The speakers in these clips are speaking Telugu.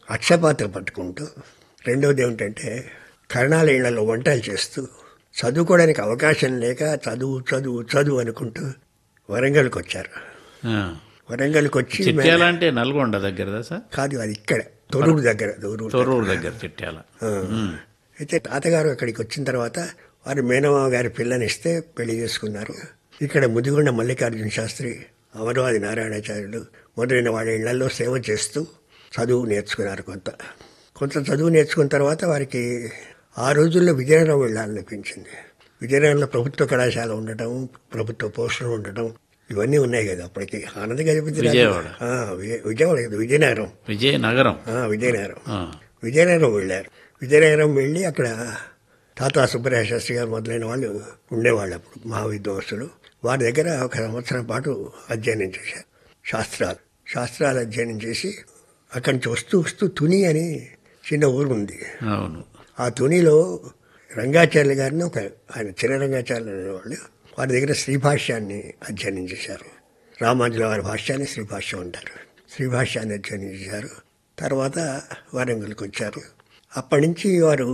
అక్షపాత్ర పట్టుకుంటూ రెండవది ఏమిటంటే కరణాల ఇళ్లలో వంటలు చేస్తూ చదువుకోవడానికి అవకాశం లేక చదువు చదువు చదువు అనుకుంటూ వరంగల్కి వచ్చారు ఆ. వరంగల్కి వచ్చి చిట్యాల అంటే నల్గొండ దగ్గరదా సార్ కాదు అది ఇక్కడ తొరూరు దగ్గర తొరూరు తొర్రూరు దగ్గర చిట్యాల ఆ. అయితే తాతగారు అక్కడికి వచ్చిన తర్వాత వారి మేనమామ గారి పిల్లనిస్తే పెళ్లి చేసుకున్నారు ఇక్కడ ముదిగొండ మల్లికార్జున శాస్త్రి అమరవాది నారాయణాచార్యులు మొదలైన వాళ్ళ ఇళ్లలో సేవ చేస్తూ చదువు నేర్చుకున్నారు కొంత కొంత చదువు నేర్చుకున్న తర్వాత వారికి ఆ రోజుల్లో విజయనగరం వెళ్ళాలనిపించింది విజయనగరంలో ప్రభుత్వ కళాశాల ఉండటం ప్రభుత్వ పోస్టులు ఉండటం ఇవన్నీ ఉన్నాయి కదా అప్పటికి ఆనంద గజపతి రాజు- విజయవాడ. ఆ, విజయ- విజయవాడ కాదు, విజయనగరం విజయనగరం ఆ, విజయనగరం ఆ. విజయనగరం వెళ్ళారు విజయనగరం వెళ్ళి అక్కడ తాతా సుబ్బరాయ శాస్త్రి గారు మొదలైన వాళ్ళు ఉండేవాళ్ళు అప్పుడు మా విద్వాంసులు వారి దగ్గర ఒక సంవత్సరం పాటు అధ్యయనం చేశారు శాస్త్రాలు శాస్త్రాలు అధ్యయనం చేసి అక్కడి నుంచి వస్తూ వస్తూ తుని అని చిన్న ఊరు ఉంది అవును ఆ తునిలో రంగాచార్యులు గారిని ఒక ఆయన చిన్న రంగాచార్యులు అనేవాళ్ళు వారి దగ్గర శ్రీభాష్యాన్ని అధ్యయనం చేశారు రామానుజుల వారి భాష్యాన్ని శ్రీభాష్యం అంటారు శ్రీభాష్యాన్ని అధ్యయనం చేశారు తర్వాత వరంగల్కి వచ్చారు అప్పటి నుంచి వారు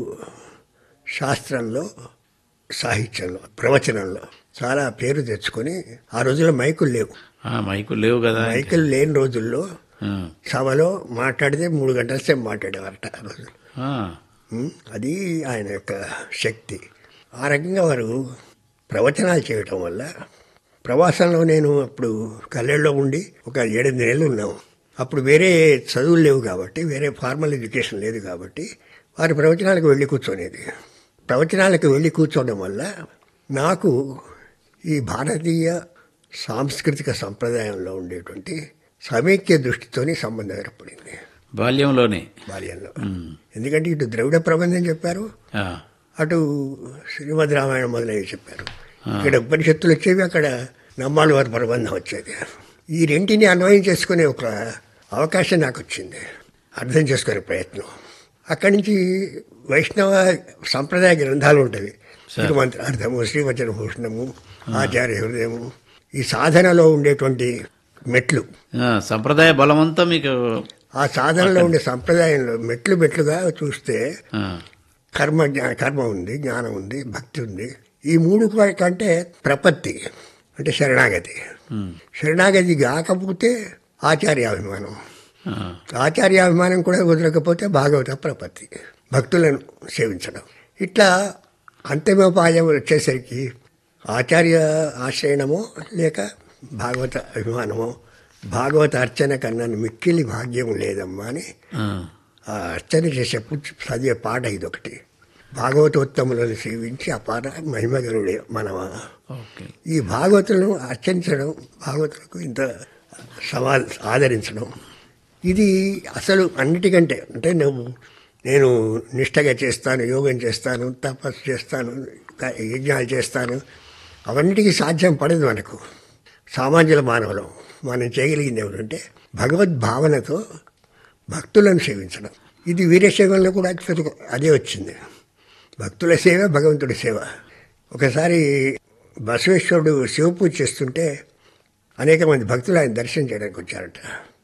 శాస్త్రంలో సాహిత్యంలో ప్రవచనంలో చాలా పేరు తెచ్చుకొని ఆ రోజుల్లో మైకులు లేవు ఆ, మైకులు లేవు కదా మైకులు లేని రోజుల్లో ఆ. సభలో మాట్లాడితే మూడు గంటల సేపు మాట్లాడేవారట ఆ రోజు ఆ. ఉమ్, అది ఆయన యొక్క శక్తి ఆ రకంగా వారు ప్రవచనాలు చేయటం వల్ల ప్రవాసంలో నేను అప్పుడు కల్లెళ్ళలో ఉండి ఒక ఏడెనిమిది నెలలు ఉన్నాము అప్పుడు వేరే చదువులు లేవు కాబట్టి వేరే ఫార్మల్ ఎడ్యుకేషన్ లేదు కాబట్టి వారి ప్రవచనాలకు వెళ్ళి కూర్చొనేది ప్రవచనాలకు వెళ్ళి కూర్చోవడం వల్ల నాకు ఈ భారతీయ సాంస్కృతిక సంప్రదాయంలో ఉండేటువంటి సమైక్య దృష్టితోని సంబంధం ఏర్పడింది బాల్యంలోనే బాల్యంలో ఎందుకంటే ఇటు ద్రవిడ ప్రబంధం చెప్పారు ఆ. అటు శ్రీమద్ రామాయణం మొదలైనవి చెప్పారు ఇక్కడ ఉపనిషత్తులు వచ్చేవి అక్కడ నమ్మాళ్ళ వారి ప్రబంధం వచ్చేది ఈ రెంటిని అన్వయం చేసుకునే ఒక అవకాశం నాకు వచ్చింది అర్థం చేసుకునే ప్రయత్నం అక్కడి నుంచి వైష్ణవ సంప్రదాయ గ్రంథాలు ఉంటాయి తిరుమంత్రార్థము శ్రీవచన భూషణము ఆచార్య హృదయము ఈ సాధనలో ఉండేటువంటి మెట్లు ఆ, సంప్రదాయ బలమంతా మీకు ఆ సాధనలో ఉండే సంప్రదాయంలో మెట్లు మెట్లుగా చూస్తే ఆ. కర్మ జ్ఞా కర్మ ఉంది జ్ఞానం ఉంది భక్తి ఉంది ఈ మూడు క- కంటే ప్రపత్తి అంటే శరణాగతి ఉమ్. శరణాగతి కాకపోతే ఆచార్యాభిమానం ఆ. ఆచార్యాభిమానం కూడా కుదరకపోతే భాగవత ప్రపత్తి భక్తులను సేవించడం ఇట్లా అంతిమోపాయం వచ్చేసరికి ఆచార్య ఆశ్రయణమో లేక భాగవత అభిమానమో భాగవత అర్చన కన్నా మిక్కిలి భాగ్యం లేదమ్మా అని ఆ. ఆ అర్చన చేసేప్పుడు చదివే పాట ఇదొకటి భాగవతోత్తములను సేవించి అపార మహిమగరుడే మనమ ఓకే ఈ భాగవతులను అర్చించడం భాగవతులకు ఇంత సమా ఆదరించడం ఇది అసలు అన్నిటికంటే అంటే నువ్వు నేను నిష్టగా చేస్తాను యోగం చేస్తాను తపస్సు చేస్తాను క- యజ్ఞాలు చేస్తాను అవన్నిటికీ సాధ్యం పడదు మనకు సామాన్యుల మానవులం మనం చేయగలిగింది ఏమిటంటే భగవద్భావనతో భక్తులను సేవించడం ఇది వీరశైవంలో కూడా actually అదే వచ్చింది భక్తుల సేవ భగవంతుడి సేవ ఒకసారి బసవేశ్వరుడు శివపూజ చేస్తుంటే అనేక మంది భక్తులు ఆయన దర్శనం చేయడానికి వచ్చారట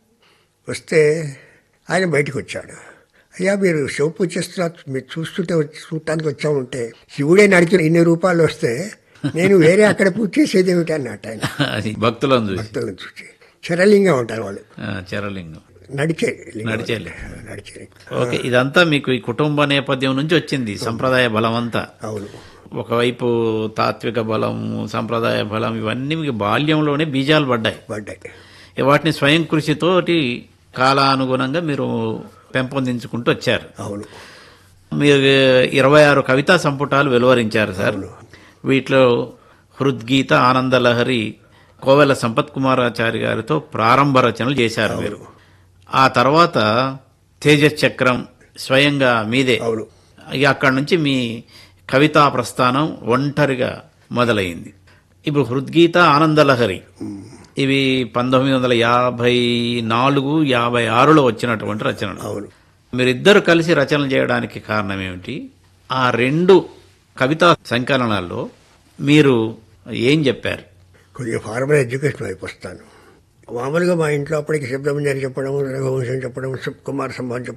వస్తే ఆయన బయటకు వచ్చాడు అయ్యా మీరు శివపూజ చేస్తున్నారు మీరు చూస్తుంటే వచ్చి చూడటానికి వచ్చామంటే శివుడే నడిచిన ఇన్ని రూపాయలు వస్తే నేను వేరే అక్కడ పూజ చేసేది ఏమిటి అన్నట్టు ఆయన అది భక్తులను చూసి భక్తులను చూసి చరలింగం ఉంటారు వాళ్ళు ఆ, చరలింగం నడిచే లింగం. నడిచే లింగం. నడిచే లింగం. ఓకే ఇదంతా మీకు ఈ కుటుంబ నేపథ్యం నుంచి వచ్చింది సంప్రదాయ బలం అంతా అవును ఒకవైపు తాత్విక బలం సంప్రదాయ బలం ఇవన్నీ మీకు బాల్యంలోనే బీజాలు పడ్డాయి పడ్డాయి ఇక వాటిని స్వయం కృషితోటి కాలానుగుణంగా మీరు పెంపొందించుకుంటూ వచ్చారు అవును మీరు ఇరవై ఆరు కవితా సంపుటాలు వెలువరించారు సార్ వీటిలో హృద్గీత ఆనందలహరి కోవెల సంపత్ కుమారాచారి గారితో ప్రారంభ రచనలు చేశారు మీరు ఆ తర్వాత తేజస్ చక్రం స్వయంగా మీదే అవును ఇక అక్కడి నుంచి మీ కవితా ప్రస్థానం ఒంటరిగా మొదలైంది ఇప్పుడు హృద్గీత ఆనందలహరి ఇవి పంతొమ్మిది వందల యాభై నాలుగు యాభై ఆరులో వచ్చినటువంటి రచనలు అవును మీరిద్దరు కలిసి రచనలు చేయడానికి కారణం ఏమిటి ఆ రెండు కవితా సంకలనాల్లో మీరు ఏం చెప్పారు కొద్దిగా ఫార్మల్ ఎడ్యుకేషన్ వైపు వస్తాను మామూలుగా మా ఇంట్లో అప్పటికి శబ్దమంజరి చెప్పడం రఘువంశం చెప్పడం కుమార సంభవం చెప్పడం